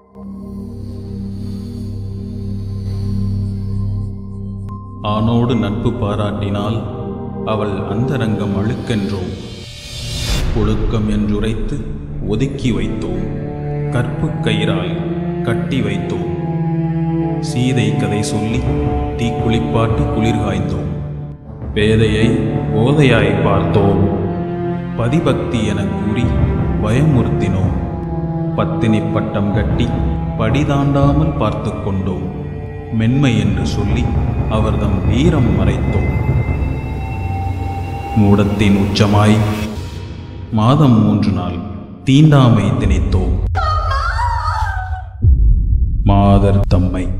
ஆணோடு நட்பு பாராட்டினால் அவள் அந்தரங்கம் அழுக்கென்றோம் ஒழுக்கம் என்றுரைத்து ஒதுக்கி வைத்தோம் கற்பு கயிறால் கட்டி வைத்தோம் சீதை கதை சொல்லி தீக்குளிப்பாட்டி குளிர் காய்ந்தோம் பேதையை போதையாய் பார்த்தோம் பதிபக்தி என கூறி பயமுறுத்தினோம் பத்தினி பட்டம் கட்டி படிதாண்டாமல் பார்த்து கொண்டோம் மென்மை என்று சொல்லி அவர்தம் வீரம் மறைத்தோம் மூடத்தின் உச்சமாய் மாதம் மூன்று நாள் தீண்டாமை திணித்தோம் மாதர் தம்மை